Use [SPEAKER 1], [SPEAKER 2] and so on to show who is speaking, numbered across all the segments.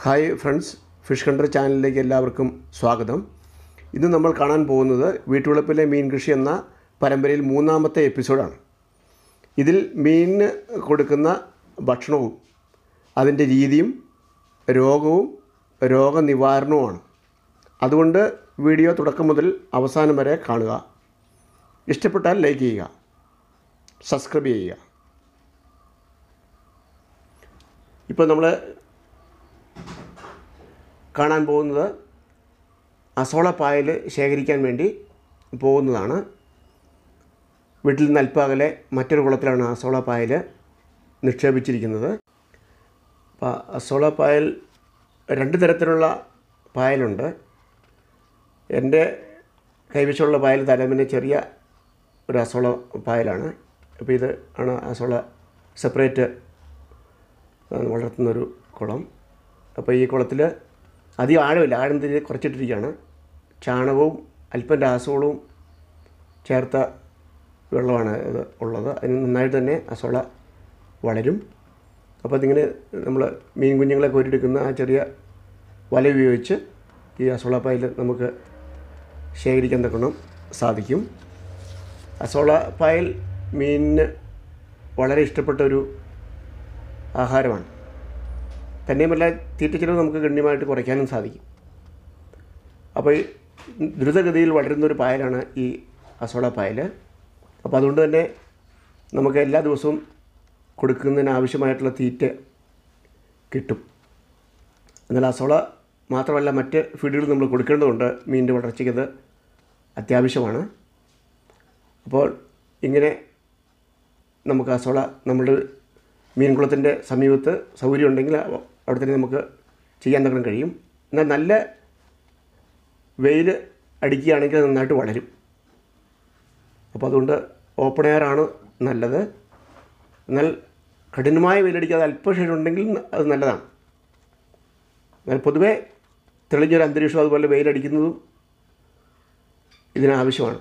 [SPEAKER 1] hi friends fish contour ചാനലിലേക്ക് എല്ലാവർക്കും സ്വാഗതം ഇന്ന് നമ്മൾ കാണാൻ പോകുന്നത് വീട്ടുവളപ്പിലെ മീൻ കൃഷി എന്ന പരമ്പരയിൽ മൂന്നാമത്തെ എപ്പിസോഡാണ് ഇതിൽ മീനിന് കൊടുക്കുന്ന ഭക്ഷണവും അതിൻ്റെ രീതിയും രോഗവും രോഗനിവാരണവുമാണ് അതുകൊണ്ട് വീഡിയോ തുടക്കം മുതൽ അവസാനം വരെ കാണുക ഇഷ്ടപ്പെട്ടാൽ ലൈക്ക് ചെയ്യുക സബ്സ്ക്രൈബ് ചെയ്യുക ഇപ്പോൾ നമ്മൾ കാണാൻ പോകുന്നത് അസോള പായൽ ശേഖരിക്കാൻ വേണ്ടി പോകുന്നതാണ് വീട്ടിൽ നിന്ന് അല്പകലെ മറ്റൊരു കുളത്തിലാണ് അസോള പായൽ നിക്ഷേപിച്ചിരിക്കുന്നത് അപ്പോൾ അസോള പായൽ രണ്ട് തരത്തിലുള്ള പായലുണ്ട് എൻ്റെ കൈവശമുള്ള പായൽ തലമിന് ചെറിയ ഒരു അസോള പായലാണ് അപ്പോൾ ഇത് ആണ് അസോള സെപ്പറേറ്റ് വളർത്തുന്നൊരു കുളം അപ്പോൾ ഈ കുളത്തിൽ അധികം ആഴമില്ല ആഴം തിരി കുറച്ചിട്ടിരിക്കുകയാണ് ചാണകവും അല്പം രാസവളവും ചേർത്ത വെള്ളമാണ് ഇത് ഉള്ളത് അതിന് നന്നായിട്ട് തന്നെ അസോള വളരും അപ്പോൾ അതിങ്ങനെ നമ്മൾ മീൻ കുഞ്ഞുങ്ങളെ കോരിയെടുക്കുന്ന ആ ചെറിയ വല ഉപയോഗിച്ച് ഈ അസോള പായൽ നമുക്ക് ശേഖരിക്കാൻ തക്കണം സാധിക്കും അസോള പായൽ മീനിന് വളരെ ഇഷ്ടപ്പെട്ട ഒരു ആഹാരമാണ് തന്നെയുമല്ല തീറ്റ ചിലവ് നമുക്ക് ഗണ്യമായിട്ട് കുറയ്ക്കാനും സാധിക്കും അപ്പോൾ ഈ ദ്രുതഗതിയിൽ വളരുന്ന ഒരു പായലാണ് ഈ അസോള പായൽ അപ്പോൾ അതുകൊണ്ട് തന്നെ നമുക്ക് എല്ലാ ദിവസവും കൊടുക്കുന്നതിന് ആവശ്യമായിട്ടുള്ള തീറ്റ കിട്ടും എന്നാൽ അസോള മാത്രമല്ല മറ്റ് ഫീഡുകൾ നമ്മൾ കൊടുക്കേണ്ടതുണ്ട് മീനിൻ്റെ വളർച്ചയ്ക്ക് അത് അത്യാവശ്യമാണ് അപ്പോൾ ഇങ്ങനെ നമുക്ക് അസോള നമ്മുടെ മീൻകുളത്തിൻ്റെ സമീപത്ത് സൗകര്യം ഉണ്ടെങ്കിൽ അവിടെ തന്നെ നമുക്ക് ചെയ്യാൻ തക്കണം കഴിയും എന്നാൽ നല്ല വെയിൽ അടിക്കുകയാണെങ്കിൽ അത് നന്നായിട്ട് വളരും അപ്പോൾ അതുകൊണ്ട് ഓപ്പൺ എയർ ആണ് നല്ലത് എന്നാൽ കഠിനമായ വെയിലടിക്കാതെ അല്പ ഷെയ്ഡ് ഉണ്ടെങ്കിൽ അത് നല്ലതാണ് എന്നാൽ പൊതുവേ തെളിഞ്ഞൊരു അന്തരീക്ഷം അതുപോലെ വെയിലടിക്കുന്നതും ഇതിനാവശ്യമാണ്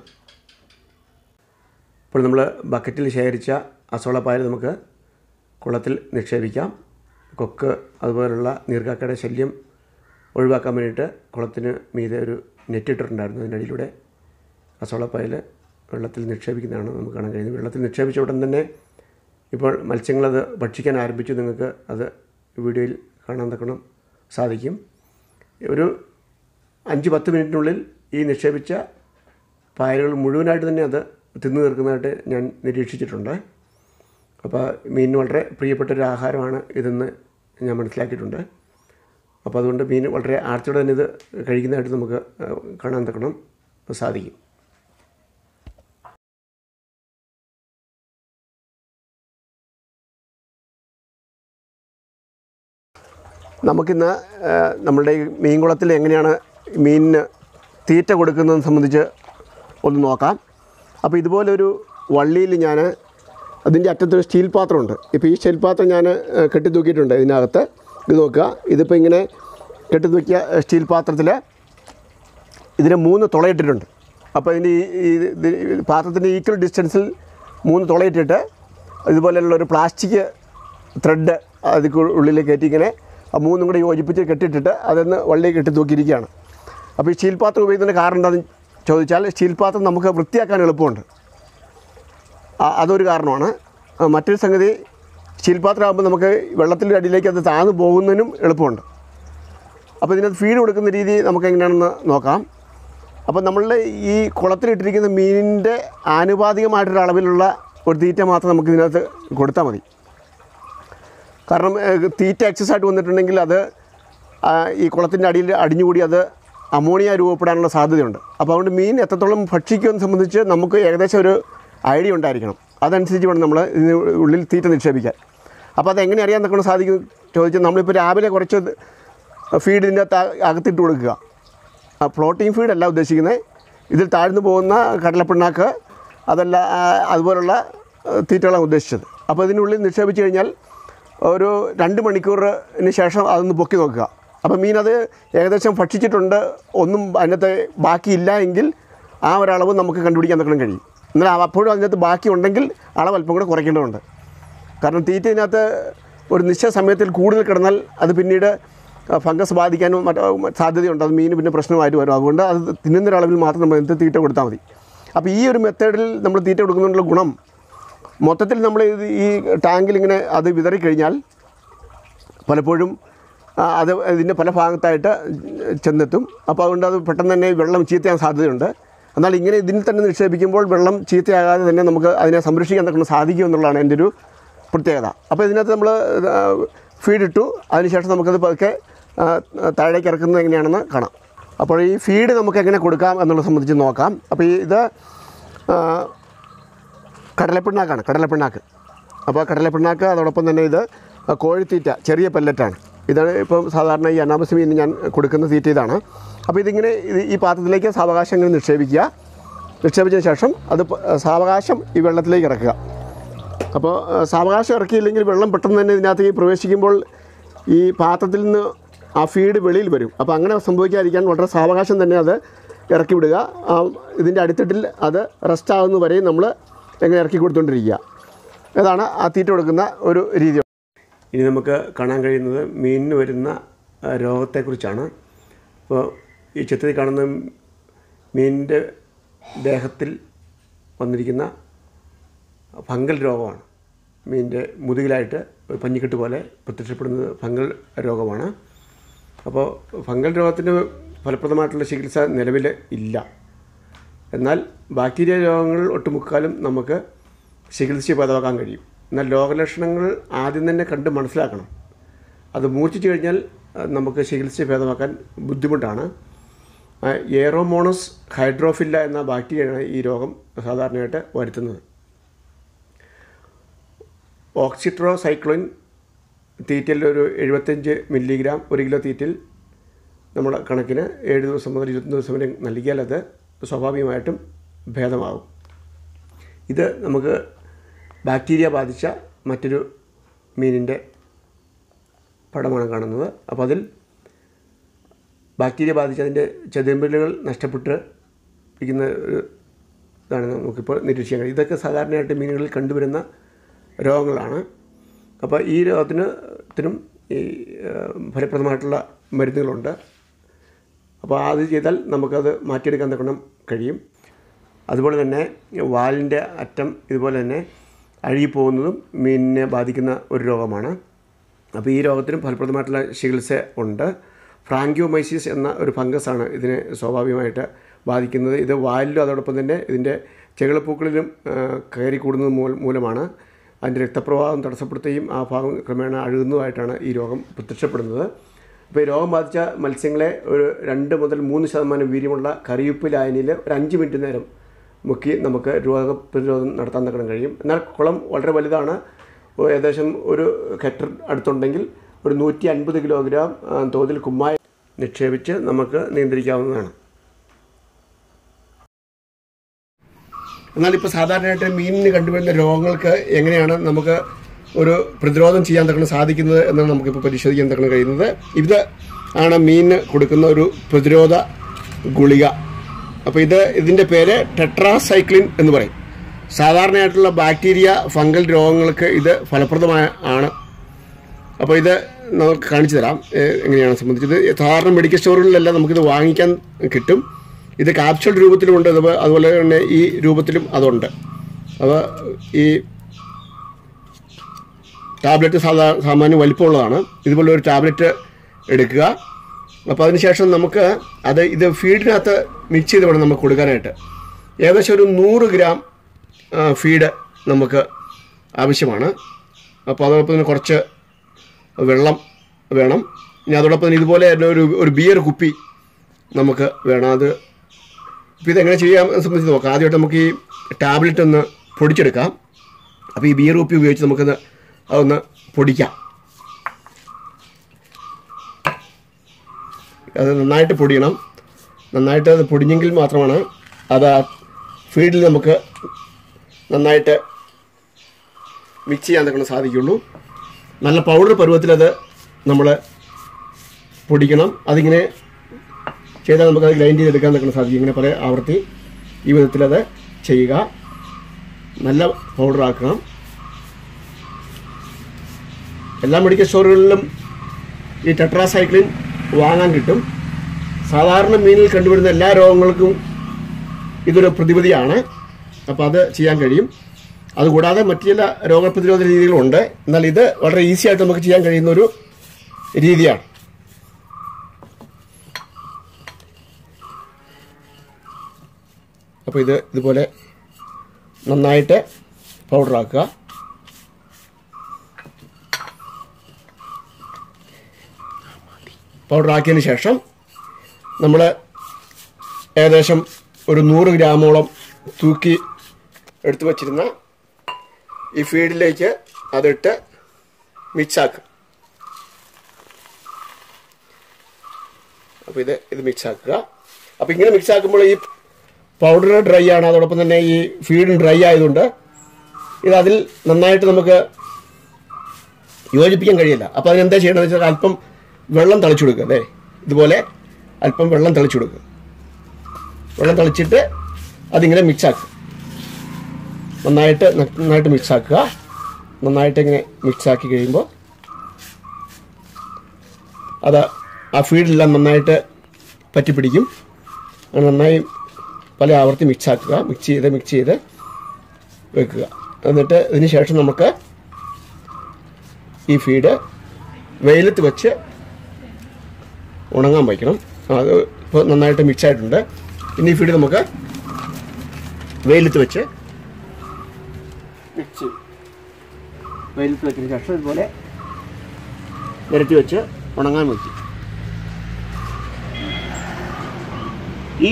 [SPEAKER 1] ഇപ്പോൾ നമ്മൾ ബക്കറ്റിൽ ശേഖരിച്ച അസോള പായൽ നമുക്ക് കുളത്തിൽ നിക്ഷേപിക്കാം കൊക്ക് അതുപോലുള്ള നീർക്കാക്കയുടെ ശല്യം ഒഴിവാക്കാൻ വേണ്ടിയിട്ട് കുളത്തിന് മീതെ ഒരു നെറ്റ് ഇട്ടിട്ടുണ്ടായിരുന്നു അതിനടിയിലൂടെ അസോളപ്പായൽ വെള്ളത്തിൽ നിക്ഷേപിക്കുന്നതാണ് നമുക്ക് കാണാൻ കഴിയുന്നത് വെള്ളത്തിൽ നിക്ഷേപിച്ച ഉടൻ തന്നെ ഇപ്പോൾ മത്സ്യങ്ങളത് ഭക്ഷിക്കാൻ ആരംഭിച്ചു നിങ്ങൾക്ക് അത് വീഡിയോയിൽ കാണാൻ തക്കണം സാധിക്കും ഒരു അഞ്ച് പത്ത് മിനിറ്റിനുള്ളിൽ ഈ നിക്ഷേപിച്ച പായലുകൾ മുഴുവനായിട്ട് തന്നെ അത് തിന്നു തീർക്കുന്നതായിട്ട് ഞാൻ നിരീക്ഷിച്ചിട്ടുണ്ട് അപ്പോൾ മീനിന് വളരെ പ്രിയപ്പെട്ട ഒരു ആഹാരമാണ് ഇതെന്ന് ഞാൻ മനസ്സിലാക്കിയിട്ടുണ്ട് അപ്പോൾ അതുകൊണ്ട് മീൻ വളരെ ആർച്ചയോടെ തന്നെ ഇത് കഴിക്കുന്നതായിട്ട് നമുക്ക് കാണാൻ തക്കണം സാധിക്കും നമുക്കിന്ന് നമ്മളുടെ ഈ മീൻകുളത്തിൽ എങ്ങനെയാണ് മീനിന് തീറ്റ കൊടുക്കുന്നതെന്ന് സംബന്ധിച്ച് ഒന്ന് നോക്കാം അപ്പോൾ ഇതുപോലൊരു വള്ളിയിൽ ഞാൻ അതിൻ്റെ അറ്റത്തൊരു സ്റ്റീൽ പാത്രമുണ്ട് ഇപ്പോൾ ഈ സ്റ്റീൽ പാത്രം ഞാൻ കെട്ടി തൂക്കിയിട്ടുണ്ട് ഇതിനകത്ത് ഇത് നോക്കുക ഇതിപ്പോൾ ഇങ്ങനെ കെട്ടി തൂക്കിയ സ്റ്റീൽ പാത്രത്തിൽ ഇതിന് മൂന്ന് തുളയിട്ടിട്ടുണ്ട് അപ്പോൾ ഇതിൻ്റെ ഈ ഈ പാത്രത്തിൻ്റെ ഈക്വൽ ഡിസ്റ്റൻസിൽ മൂന്ന് തുളയിട്ടിട്ട് ഇതുപോലെയുള്ള ഒരു പ്ലാസ്റ്റിക് ത്രെഡ് അതിൽ ഉള്ളിലേക്ക് കയറ്റി ഇങ്ങനെ ആ മൂന്നും കൂടെ യോജിപ്പിച്ച് കെട്ടിയിട്ടിട്ട് അതൊന്ന് വള്ളി കെട്ടി തൂക്കിയിരിക്കുകയാണ് അപ്പോൾ ഈ സ്റ്റീൽ പാത്രം ഉപയോഗിക്കുന്നതിന് കാരണം എന്താണെന്ന് ചോദിച്ചാൽ സ്റ്റീൽ പാത്രം നമുക്ക് വൃത്തിയാക്കാൻ എളുപ്പമുണ്ട് അതൊരു കാരണമാണ് മറ്റൊരു സംഗതി സ്റ്റീൽ പാത്രമാകുമ്പോൾ നമുക്ക് വെള്ളത്തിൻ്റെ അടിയിലേക്ക് അത് താഴ്ന്നു പോകുന്നതിനും എളുപ്പമുണ്ട് അപ്പോൾ ഇതിനകത്ത് ഫീഡ് കൊടുക്കുന്ന രീതി നമുക്ക് എങ്ങനെയാണെന്ന് നോക്കാം അപ്പോൾ നമ്മളുടെ ഈ കുളത്തിലിട്ടിരിക്കുന്ന മീനിൻ്റെ ആനുപാതികമായിട്ടൊരു അളവിലുള്ള ഒരു തീറ്റ മാത്രം നമുക്ക് ഇതിനകത്ത് കൊടുത്താൽ മതി കാരണം തീറ്റ എക്സസ് ആയിട്ട് വന്നിട്ടുണ്ടെങ്കിൽ അത് ഈ കുളത്തിൻ്റെ അടിയിൽ അടിഞ്ഞുകൂടി അത് അമോണിയ രൂപപ്പെടാനുള്ള സാധ്യതയുണ്ട് അപ്പോൾ അതുകൊണ്ട് മീൻ എത്രത്തോളം ഭക്ഷിക്കുമെന്ന് സംബന്ധിച്ച് നമുക്ക് ഏകദേശം ഒരു ഐഡിയ ഉണ്ടായിരിക്കണം അതനുസരിച്ച് വേണം നമ്മൾ ഇതിന് ഉള്ളിൽ തീറ്റ നിക്ഷേപിക്കാൻ അപ്പോൾ അതെങ്ങനെ അറിയാൻ തക്കണം സാധിക്കും ചോദിച്ചാൽ നമ്മളിപ്പോൾ രാവിലെ കുറച്ച് ഫീഡ് ഇതിൻ്റെ അകത്ത് അകത്തിട്ട് കൊടുക്കുക ആ ഫ്ലോട്ടിങ് ഫീഡല്ല ഉദ്ദേശിക്കുന്നത് ഇതിൽ താഴ്ന്നു പോകുന്ന കടലപ്പിണ്ണാക്ക് അതല്ല അതുപോലുള്ള തീറ്റകളാണ് ഉദ്ദേശിച്ചത് അപ്പോൾ ഇതിനുള്ളിൽ നിക്ഷേപിച്ച് കഴിഞ്ഞാൽ ഒരു രണ്ട് മണിക്കൂറിന് ശേഷം അതൊന്ന് പൊക്കി നോക്കുക അപ്പോൾ മീൻ അത് ഏകദേശം ഭക്ഷിച്ചിട്ടുണ്ട് ഒന്നും അതിനകത്ത് ബാക്കിയില്ല എങ്കിൽ ആ ഒരളവ് നമുക്ക് കണ്ടുപിടിക്കാൻ തക്കണം കഴിയും എന്നാൽ അപ്പോഴും അതിനകത്ത് ബാക്കി ഉണ്ടെങ്കിൽ അളവ് അല്പം കൂടെ കുറയ്ക്കേണ്ടതുണ്ട് കാരണം തീറ്റ ഇതിനകത്ത് ഒരു നിശ്ചയ സമയത്തിൽ കൂടുതൽ കിടന്നാൽ അത് പിന്നീട് ഫംഗസ് ബാധിക്കാനും മറ്റു സാധ്യതയുണ്ട് അത് മീൻ പിന്നെ പ്രശ്നമായിട്ട് വരും അതുകൊണ്ട് അത് തിന്നുന്ന ഒരളവിൽ മാത്രം നമ്മൾ എന്ത് തീറ്റ കൊടുത്താൽ മതി അപ്പോൾ ഈ ഒരു മെത്തേഡിൽ നമ്മൾ തീറ്റ കൊടുക്കുന്നതിനുള്ള ഗുണം മൊത്തത്തിൽ നമ്മൾ ഇത് ഈ ടാങ്കിൽ ഇങ്ങനെ അത് വിതറിക്കഴിഞ്ഞാൽ പലപ്പോഴും ആ, അത് ഇതിൻ്റെ പല ഭാഗത്തായിട്ട് ചെന്നെത്തും അപ്പോൾ അതുകൊണ്ട് അത് പെട്ടെന്ന് തന്നെ വെള്ളം ചീത്തയാൻ സാധ്യതയുണ്ട് എന്നാൽ ഇങ്ങനെ ഇതിൽ തന്നെ നിക്ഷേപിക്കുമ്പോൾ വെള്ളം ചീത്തയാകാതെ തന്നെ നമുക്ക് അതിനെ സംരക്ഷിക്കാൻ തന്നെ സാധിക്കും എന്നുള്ളതാണ് എൻ്റെ ഒരു പ്രത്യേകത അപ്പോൾ ഇതിനകത്ത് നമ്മൾ ഫീഡ് ഇട്ടു അതിനുശേഷം നമുക്കത് പതുക്കെ ആ, താഴേക്ക് ഇറക്കുന്നത് എങ്ങനെയാണെന്ന് കാണാം അപ്പോൾ ഈ ഫീഡ് നമുക്ക് എങ്ങനെ കൊടുക്കാം എന്നുള്ളത് സംബന്ധിച്ച് നോക്കാം അപ്പോൾ ഈ ഇത് ആ, കടലപ്പിണ്ണാക്കാണ് കടലപ്പിണ്ണാക്ക് അപ്പോൾ കടലപ്പിണ്ണാക്ക് അതോടൊപ്പം തന്നെ ഇത് കോഴിത്തീറ്റ ചെറിയ പെല്ലറ്റാണ് ഇതാണ് ഇപ്പം സാധാരണ ഈ അനാമസ് മീൻ ഞാൻ കൊടുക്കുന്ന തീറ്റ ഇതാണ് അപ്പോൾ ഇതിങ്ങനെ ഇത് ഈ പാത്രത്തിലേക്ക് സാവകാശം ഇങ്ങനെ നിക്ഷേപിക്കുക നിക്ഷേപിച്ചതിന് ശേഷം അത് പ- സാവകാശം ഈ വെള്ളത്തിലേക്ക് ഇറക്കുക അപ്പോൾ ആ, സാവകാശം ഇറക്കിയില്ലെങ്കിൽ വെള്ളം പെട്ടെന്ന് തന്നെ ഇതിനകത്തേക്ക് പ്രവേശിക്കുമ്പോൾ ഈ പാത്രത്തിൽ നിന്ന് ആ ഫീഡ് വെളിയിൽ വരും അപ്പോൾ അങ്ങനെ സംഭവിക്കാതിരിക്കാൻ വളരെ സാവകാശം തന്നെ അത് ഇറക്കി വിടുക ആ, ഇതിൻ്റെ അടിത്തട്ടിൽ അത് റെസ്റ്റ് ആകുന്ന വരെയും നമ്മൾ എങ്ങനെ ഇറക്കി കൊടുത്തുകൊണ്ടിരിക്കുക ഇതാണ് ആ തീറ്റ കൊടുക്കുന്ന ഒരു രീതി ഇനി നമുക്ക് കാണാൻ കഴിയുന്നത് മീനിന് വരുന്ന ആ, രോഗത്തെക്കുറിച്ചാണ് ഇപ്പോൾ ഈ ചിത്രത്തിൽ കാണുന്ന മീനിൻ്റെ ദേഹത്തിൽ വന്നിരിക്കുന്ന ഫംഗൽ രോഗമാണ് മീനിൻ്റെ മുതുകിലായിട്ട് ഒരു പഞ്ഞിക്കെട്ട് പോലെ പ്രത്യക്ഷപ്പെടുന്നത് ഫംഗൽ രോഗമാണ് അപ്പോൾ ഫംഗൽ രോഗത്തിന് ഫലപ്രദമായിട്ടുള്ള ചികിത്സ നിലവിൽ ഇല്ല എന്നാൽ ബാക്ടീരിയ രോഗങ്ങൾ ഒട്ടുമുക്കാലും നമുക്ക് ചികിത്സിച്ച് ഭേദമാക്കാൻ കഴിയും എന്നാൽ രോഗലക്ഷണങ്ങൾ ആദ്യം തന്നെ കണ്ട് മനസ്സിലാക്കണം അത് മൂർച്ഛിച്ചു കഴിഞ്ഞാൽ അഹ് നമുക്ക് ചികിത്സിച്ച് ഭേദമാക്കാൻ ബുദ്ധിമുട്ടാണ് അഹ് എയറോമോണസ് ഹൈഡ്രോഫില്ല എന്ന ബാക്ടീരിയയാണ് ഈ രോഗം സാധാരണയായിട്ട് വരുത്തുന്നത് ഓക്സിട്രോസൈക്ലോയിൻ തീറ്റയിൽ ഒരു എഴുപത്തഞ്ച് മില്ലിഗ്രാം ഒരു കിലോ തീറ്റിൽ നമ്മുടെ കണക്കിന് ഏഴ് ദിവസം മുതൽ ഇരുപത്തൊന്ന് ദിവസം വരെ നൽകിയാൽ അത് സ്വാഭാവികമായിട്ടും ഭേദമാകും ഇത് നമുക്ക് ബാക്ടീരിയ ബാധിച്ച മറ്റൊരു മീനിൻ്റെ പടമാണ് കാണുന്നത് അപ്പോൾ അതിൽ ബാക്ടീരിയ ബാധിച്ചതിൻ്റെ ചെതുമ്പലുകൾ നഷ്ടപ്പെട്ട് ഇരിക്കുന്ന ഒരു ഇതാണ് നമുക്കിപ്പോൾ നിരീക്ഷിക്കാൻ കഴിയും ഇതൊക്കെ സാധാരണയായിട്ട് മീനുകളിൽ കണ്ടുവരുന്ന രോഗങ്ങളാണ് അപ്പോൾ ഈ രോഗത്തിന് ത്തിനും ഈ ആ, ഫലപ്രദമായിട്ടുള്ള മരുന്നുകളുണ്ട് അപ്പോൾ അത് ചെയ്താൽ നമുക്കത് മാറ്റിയെടുക്കാൻ തക്കണം കഴിയും അതുപോലെ തന്നെ വാലിൻ്റെ അറ്റം ഇതുപോലെ തന്നെ അഴുകിപ്പോകുന്നതും മീനിനെ ബാധിക്കുന്ന ഒരു രോഗമാണ് അപ്പോൾ ഈ രോഗത്തിനും ഫലപ്രദമായിട്ടുള്ള ചികിത്സ ഉണ്ട് ഫ്രാങ്കിയോമൈസിസ് എന്ന ഒരു ഫംഗസാണ് ഇതിനെ സ്വാഭാവികമായിട്ട് ബാധിക്കുന്നത് ഇത് വാലിലും അതോടൊപ്പം തന്നെ ഇതിൻ്റെ ചെകിളപ്പൂക്കളിലും ആ, കയറി കൂടുന്നത് മൂല- മൂലമാണ് അതിൻ്റെ രക്തപ്രവാഹം തടസ്സപ്പെടുത്തുകയും ആ ഭാഗം ക്രമേണ അഴുകുന്നതുമായിട്ടാണ് ഈ രോഗം പ്രത്യക്ഷപ്പെടുന്നത് അപ്പോൾ ഈ രോഗം ബാധിച്ച മത്സ്യങ്ങളെ ഒരു രണ്ട് മുതൽ മൂന്ന് ശതമാനം വീര്യമുള്ള കറിയുപ്പ് ലായനിയിൽ ഒരു അഞ്ച് മിനിറ്റ് നേരം മുക്കി നമുക്ക് രോഗപ്രതിരോധം നടത്താൻ തക്കണം കഴിയും എന്നാൽ കുളം വളരെ വലുതാണ് ഓ, ഏകദേശം ഒരു ഹെക്ടർ അടുത്തുണ്ടെങ്കിൽ ഒരു നൂറ്റി അൻപത് കിലോഗ്രാം ആ, തോതിൽ കുമ്മായി നിക്ഷേപിച്ച് നമുക്ക് നിയന്ത്രിക്കാവുന്നതാണ് എന്നാൽ ഇപ്പോൾ സാധാരണയായിട്ട് മീനിന് കണ്ടുവരുന്ന രോഗങ്ങൾക്ക് എങ്ങനെയാണ് നമുക്ക് ഒരു പ്രതിരോധം ചെയ്യാൻ തക്കണം സാധിക്കുന്നത് എന്നാണ് നമുക്കിപ്പോൾ പരിശോധിക്കാൻ തക്കണം കഴിയുന്നത് ഇത് ആണ് മീനിന് കൊടുക്കുന്ന ഒരു പ്രതിരോധ ഗുളിക അപ്പോൾ ഇത് ഇതിൻ്റെ പേര് ടെട്രാസൈക്ലിൻ എന്ന് പറയും സാധാരണയായിട്ടുള്ള ബാക്ടീരിയ ഫംഗൽ രോഗങ്ങൾക്ക് ഇത് ഫലപ്രദമായ ആണ് അപ്പോൾ ഇത് നമുക്ക് കാണിച്ചു തരാം ഏഹ് എങ്ങനെയാണ് സംബന്ധിച്ചത് സാധാരണ മെഡിക്കൽ സ്റ്റോറുകളിലെല്ലാം നമുക്കിത് വാങ്ങിക്കാൻ കിട്ടും ഇത് കാപ്സ്യൂൾ രൂപത്തിലുമുണ്ട് അതുപോലെ അതുപോലെ തന്നെ ഈ രൂപത്തിലും അതുണ്ട് അപ്പോൾ ഈ ടാബ്ലറ്റ് സാധാ സാമാന്യം വലിപ്പമുള്ളതാണ് ഇതുപോലെ ഒരു ടാബ്ലറ്റ് എടുക്കുക അപ്പോൾ അതിനുശേഷം നമുക്ക് അത് ഇത് ഫീഡിനകത്ത് മിക്സ് ചെയ്ത് വേണം നമുക്ക് കൊടുക്കാനായിട്ട് ഏകദേശം ഒരു നൂറ് ഗ്രാം ആ, ഫീഡ് നമുക്ക് ആവശ്യമാണ് അപ്പോൾ അതോടൊപ്പം തന്നെ കുറച്ച് വെള്ളം വേണം ഇനി അതോടൊപ്പം തന്നെ ഇതുപോലെ തന്നെ ഒരു ഒരു ബിയർ കുപ്പി നമുക്ക് വേണം അത് ഇപ്പോൾ ഇതെങ്ങനെ ചെയ്യാം എന്ന് സംബന്ധിച്ച് നോക്കാം ആദ്യമായിട്ട് നമുക്ക് ഈ ടാബ്ലറ്റ് ഒന്ന് പൊടിച്ചെടുക്കാം അപ്പോൾ ഈ ബിയർ കുപ്പി ഉപയോഗിച്ച് നമുക്കത് അതൊന്ന് പൊടിക്കാം അത് നന്നായിട്ട് പൊടിയണം നന്നായിട്ട് അത് പൊടിഞ്ഞെങ്കിൽ മാത്രമാണ് അത് ആ ഫീഡിൽ നമുക്ക് നന്നായിട്ട് മിക്സ് ചെയ്യാൻ തക്കണം സാധിക്കുള്ളൂ നല്ല പൗഡർ പരുവത്തിലത് നമ്മൾ പൊടിക്കണം അതിങ്ങനെ ചെയ്താൽ നമുക്കത് ഗ്രൈൻഡ് ചെയ്തെടുക്കാൻ തക്കണം സാധിക്കും ഇങ്ങനെ പല ആവർത്തി ഈ വിധത്തിലത് ചെയ്യുക നല്ല പൗഡർ ആക്കണം എല്ലാ മെഡിക്കൽ സ്റ്റോറുകളിലും ഈ ടെട്രാസൈക്ലിൻ വാങ്ങാൻ കിട്ടും സാധാരണ മീനിൽ കണ്ടുവരുന്ന എല്ലാ രോഗങ്ങൾക്കും ഇതൊരു പ്രതിവിധിയാണ് അപ്പോൾ അത് ചെയ്യാൻ കഴിയും അതുകൂടാതെ മറ്റു ചില രോഗപ്രതിരോധ രീതികളുണ്ട് എന്നാൽ ഇത് വളരെ ഈസി ആയിട്ട് നമുക്ക് ചെയ്യാൻ കഴിയുന്ന ഒരു രീതിയാണ് അപ്പോൾ ഇത് ഇതുപോലെ നന്നായിട്ട് പൗഡറാക്കുക പൗഡറാക്കിയതിന് ശേഷം നമ്മൾ ഏകദേശം ഒരു നൂറ് ഗ്രാമോളം തൂക്കി എടുത്തു വച്ചിരുന്ന ഈ ഫീഡിലേക്ക് അതിട്ട് മിക്സാക്കുക അപ്പോൾ ഇത് ഇത് മിക്സാക്കുക അപ്പോൾ ഇങ്ങനെ മിക്സാക്കുമ്പോൾ ഈ പൗഡർ ഡ്രൈ ആണ് അതോടൊപ്പം തന്നെ ഈ ഫീഡും ഡ്രൈ ആയതുകൊണ്ട് ഇത് അതിൽ നന്നായിട്ട് നമുക്ക് യോജിപ്പിക്കാൻ കഴിയില്ല അപ്പോൾ അതിനെന്താ ചെയ്യണമെന്ന് വെച്ചാൽ അല്പം വെള്ളം തളിച്ചു കൊടുക്കുക അല്ലേ ഇതുപോലെ അല്പം വെള്ളം തളിച്ചു കൊടുക്കുക വെള്ളം തളിച്ചിട്ട് അതിങ്ങനെ മിക്സാക്കുക നന്നായിട്ട് നന്നായിട്ട് മിക്സാക്കുക നന്നായിട്ട് ഇങ്ങനെ മിക്സാക്കി കഴിയുമ്പോൾ അത് ആ ഫീഡെല്ലാം നന്നായിട്ട് പറ്റിപ്പിടിക്കും അത് നന്നായി പല ആവർത്തി മിക്സ് ആക്കുക മിക്സ് ചെയ്ത് മിക്സ് ചെയ്ത് വെക്കുക എന്നിട്ട് ഇതിന് ശേഷം നമുക്ക് ഈ ഫീഡ് വെയിലത്ത് വെച്ച് ഉണങ്ങാൻ വയ്ക്കണം അത് ഇപ്പോൾ നന്നായിട്ട് മിക്സ് ആയിട്ടുണ്ട് ഇനി ഈ ഫീഡ് നമുക്ക് വെയിലത്ത് വെച്ച് മിക്സ് ചെയ്യും വെയിലത്ത് വെച്ചതിന് ശേഷം ഇതുപോലെ നിരത്തി വെച്ച് ഉണങ്ങാൻ വയ്ക്കും ഈ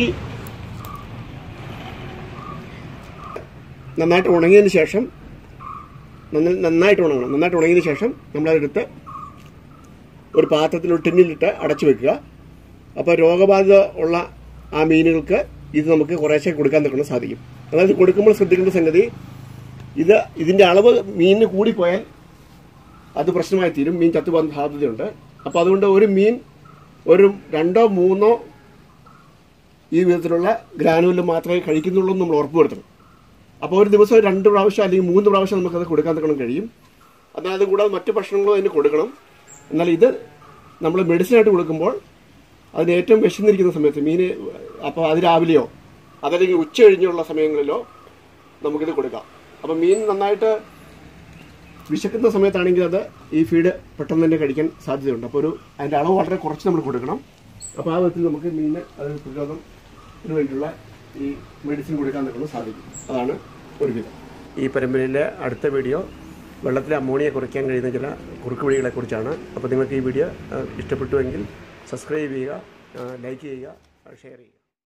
[SPEAKER 1] നന്നായിട്ട് ഉണങ്ങിയതിന് ശേഷം നന്ന- നന്നായിട്ട് ഉണങ്ങണം നന്നായിട്ട് ഉണങ്ങിയതിന് ശേഷം നമ്മളതെടുത്ത് ഒരു പാത്രത്തിൽ ഒരു ടിന്നിലിട്ട് അടച്ചു വെക്കുക അപ്പോൾ രോഗബാധിത ഉള്ള ആ മീനുകൾക്ക് ഇത് നമുക്ക് കുറേശ്ശെ കൊടുക്കാൻ തക്കണം സാധിക്കും അതായത് കൊടുക്കുമ്പോൾ ശ്രദ്ധിക്കേണ്ട സംഗതി ഇത് ഇതിൻ്റെ അളവ് മീനിന് കൂടിപ്പോയാൽ അത് പ്രശ്നമായി തീരും മീൻ ചത്തുപോകാൻ സാധ്യതയുണ്ട് അപ്പോൾ അതുകൊണ്ട് ഒരു മീൻ ഒരു രണ്ടോ മൂന്നോ ഈ വിധത്തിലുള്ള ഗ്രാനുവൽ മാത്രമേ കഴിക്കുന്നുള്ളൂ എന്ന് നമ്മൾ ഉറപ്പുവരുത്തണം അപ്പോൾ ഒരു ദിവസം രണ്ട് പ്രാവശ്യം അല്ലെങ്കിൽ മൂന്ന് പ്രാവശ്യം നമുക്കത് കൊടുക്കാൻ തക്കണം കഴിയും എന്നാൽ അത് കൂടാതെ മറ്റ് ഭക്ഷണങ്ങളും അതിന് കൊടുക്കണം എന്നാൽ ഇത് നമ്മൾ മെഡിസിനായിട്ട് കൊടുക്കുമ്പോൾ അതിന് ഏറ്റവും വിശന്നിരിക്കുന്ന സമയത്ത് മീന് അപ്പോൾ അത് രാവിലെയോ അതല്ലെങ്കിൽ ഉച്ച കഴിഞ്ഞുള്ള സമയങ്ങളിലോ നമുക്കിത് കൊടുക്കാം അപ്പോൾ മീൻ നന്നായിട്ട് വിശക്കുന്ന സമയത്താണെങ്കിൽ അത് ഈ ഫീഡ് പെട്ടെന്ന് തന്നെ കഴിക്കാൻ സാധ്യതയുണ്ട് അപ്പോൾ ഒരു അതിൻ്റെ അളവ് വളരെ കുറച്ച് നമ്മൾ കൊടുക്കണം അപ്പോൾ ആ വിധത്തിൽ നമുക്ക് മീനിന് അത് പ്രതിരോധത്തിന് വേണ്ടിയുള്ള ഈ മെഡിസിൻ കൊടുക്കാൻ നമുക്ക് സാധിക്കും അതാണ് ഒരു വിധം ഈ പരമ്പരയിലെ അടുത്ത വീഡിയോ വെള്ളത്തിലെ അമോണിയ കുറയ്ക്കാൻ കഴിയുന്ന ചില കുറുക്ക് വഴികളെക്കുറിച്ചാണ് അപ്പോൾ നിങ്ങൾക്ക് ഈ വീഡിയോ ആ, ഇഷ്ടപ്പെട്ടുവെങ്കിൽ സബ്സ്ക്രൈബ് ചെയ്യുക ആ, ലൈക്ക് ചെയ്യുക ഷെയർ ചെയ്യുക